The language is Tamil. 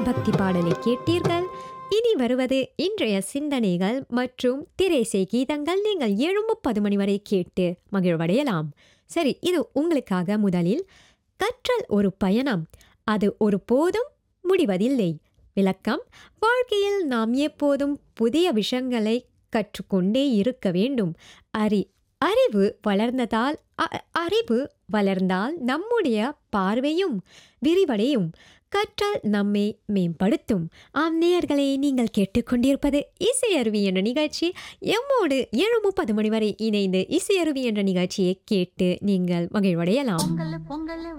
பக்தி பாடலை கேட்டீர்கள் இனி வருவது இன்றைய சிந்தனைகள் மற்றும் திரைசை கீதங்கள் நீங்கள் ஏழு முப்பது மணி வரை கேட்டு மகிழ்வடையலாம் சரி இது உங்களுக்காக முதலில் கற்றல் ஒரு பயணம் அது ஒரு போதும் முடிவதில்லை விளக்கம் வாழ்க்கையில் நாம் எப்போதும் புதிய விஷயங்களை கற்றுக்கொண்டே இருக்க வேண்டும் அறி அறிவு வளர்ந்ததால் அ- அறிவு வளர்ந்தால் நம்முடைய பார்வையும் விரிவடையும் கற்றால் நம்மை மேம்படுத்தும் ஆம் நேயர்களே நீங்கள் கேட்டுக்கொண்டிருப்பது இசையருவி என்ற நிகழ்ச்சி எம்மோடு ஏழு முப்பது மணி வரை இணைந்து இசையருவி என்ற நிகழ்ச்சியை கேட்டு நீங்கள் மகிழ்வடையலாம் பொங்கல் பொங்கல்